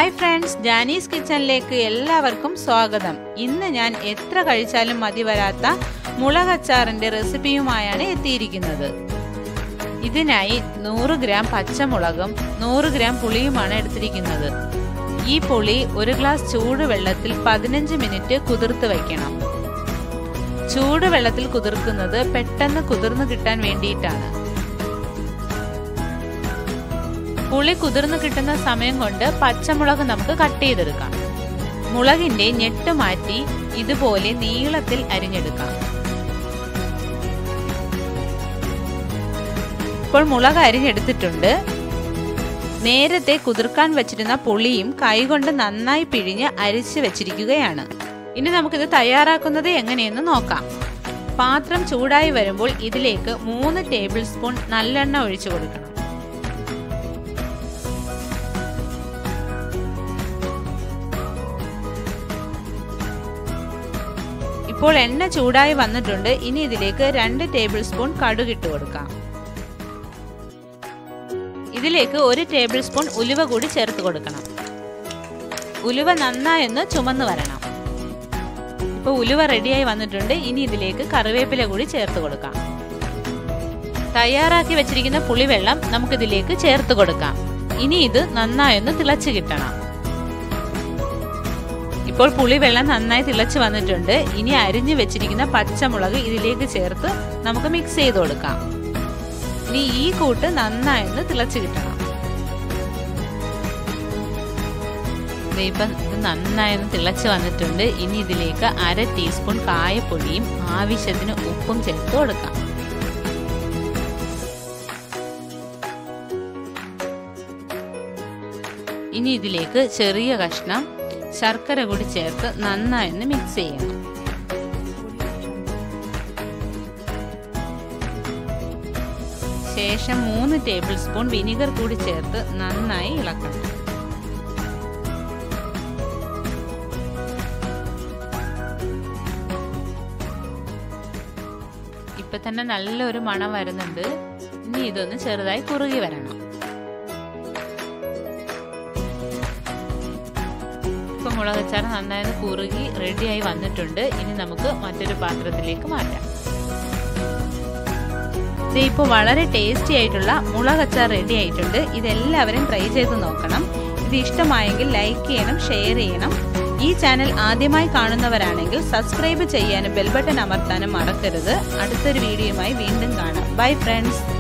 hi friends ജാനീസ് കിച്ചണിലേക്ക് എല്ലാവർക്കും സ്വാഗതം ഇന്ന് ഞാൻ എത്ര കഴിച്ചാലും മതി വരാത്ത മുളകച്ചാറിന്റെ റെസിപ്പിയുമായാണ് എത്തിയിരിക്കുന്നത് ഇതിനായി നൂറ് ഗ്രാം പച്ചമുളകും നൂറ് ഗ്രാം പുളിയുമാണ് എടുത്തിരിക്കുന്നത് ഈ പുളി ഒരു ഗ്ലാസ് ചൂടുവെള്ളത്തിൽ പതിനഞ്ച് മിനിറ്റ് കുതിർത്ത് വയ്ക്കണം ചൂടുവെള്ളത്തിൽ കുതിർക്കുന്നത് പെട്ടെന്ന് കുതിർന്നു കിട്ടാൻ വേണ്ടിയിട്ടാണ് പുളി കുതിർന്നു കിട്ടുന്ന സമയം കൊണ്ട് പച്ചമുളക് നമുക്ക് കട്ട് ചെയ്തെടുക്കാം മുളകിന്റെ ഞെട്ട് മാറ്റി ഇതുപോലെ നീളത്തിൽ അരിഞ്ഞെടുക്കാം ഇപ്പോൾ മുളക് അരിഞ്ഞെടുത്തിട്ടുണ്ട് നേരത്തെ കുതിർക്കാൻ വെച്ചിരുന്ന പുളിയും കൈകൊണ്ട് നന്നായി പിഴിഞ്ഞ് അരിച്ച് വെച്ചിരിക്കുകയാണ് ഇനി നമുക്കിത് തയ്യാറാക്കുന്നത് എങ്ങനെയെന്ന് നോക്കാം പാത്രം ചൂടായി വരുമ്പോൾ ഇതിലേക്ക് മൂന്ന് ടേബിൾ സ്പൂൺ നല്ലെണ്ണ ഒഴിച്ചു കൊടുക്കണം ഇപ്പോൾ എണ്ണ ചൂടായി വന്നിട്ടുണ്ട് ഇനി ഇതിലേക്ക് രണ്ട് ടേബിൾ സ്പൂൺ കടുകിട്ട് കൊടുക്കാം ഇതിലേക്ക് ഒരു ടേബിൾ സ്പൂൺ ഉലുവ കൂടി ചേർത്ത് കൊടുക്കണം ഉലുവ നന്നായൊന്ന് ചുമന്ന് വരണം ഇപ്പോൾ ഉലുവ റെഡിയായി വന്നിട്ടുണ്ട് ഇനി ഇതിലേക്ക് കറിവേപ്പില കൂടി ചേർത്ത് കൊടുക്കാം തയ്യാറാക്കി വെച്ചിരിക്കുന്ന പുളിവെള്ളം നമുക്കിതിലേക്ക് ചേർത്ത് കൊടുക്കാം ഇനി ഇത് നന്നായൊന്ന് തിളച്ച് കിട്ടണം ഇപ്പോൾ പുളിവെള്ളം നന്നായി തിളച്ച് വന്നിട്ടുണ്ട് ഇനി അരിഞ്ഞു വെച്ചിരിക്കുന്ന പച്ചമുളക് ഇതിലേക്ക് ചേർത്ത് നമുക്ക് മിക്സ് ചെയ്ത് കൊടുക്കാം ഇനി ഈ കൂട്ട് നന്നായൊന്ന് തിളച്ച് കിട്ടണം ഇപ്പം ഇത് നന്നായൊന്ന് തിളച്ച് വന്നിട്ടുണ്ട് ഇനി ഇതിലേക്ക് അര ടീസ്പൂൺ കായപ്പൊടിയും ആവശ്യത്തിന് ഉപ്പും ചേർത്ത് കൊടുക്കാം ഇനി ഇതിലേക്ക് ചെറിയ കഷ്ണം ശർക്കര കൂടി ചേർത്ത് നന്നായൊന്ന് മിക്സ് ചെയ്യണം ശേഷം മൂന്ന് ടേബിൾ സ്പൂൺ വിനിഗർ കൂടി ചേർത്ത് നന്നായി ഇളക്കണം ഇപ്പൊ തന്നെ നല്ലൊരു മണം വരുന്നുണ്ട് ഇനി ഇതൊന്ന് ചെറുതായി കുറുകി വരണം ഇപ്പൊ മുളകച്ചാറ് നന്നായി കുറുകി റെഡിയായി വന്നിട്ടുണ്ട് ഇനി നമുക്ക് മറ്റൊരു പാത്രത്തിലേക്ക് മാറ്റാം ഇപ്പോൾ വളരെ ടേസ്റ്റി ആയിട്ടുള്ള മുളകച്ചാർ റെഡി ആയിട്ടുണ്ട് ഇതെല്ലാവരും ട്രൈ ചെയ്ത് നോക്കണം ഇത് ഇഷ്ടമായെങ്കിൽ ലൈക്ക് ചെയ്യണം ഷെയർ ചെയ്യണം ഈ ചാനൽ ആദ്യമായി കാണുന്നവരാണെങ്കിൽ സബ്സ്ക്രൈബ് ചെയ്യാനും ബെൽബട്ടൺ അമർത്താനും മറക്കരുത് അടുത്തൊരു വീഡിയോയുമായി വീണ്ടും കാണാം ബൈ ഫ്രണ്ട്സ്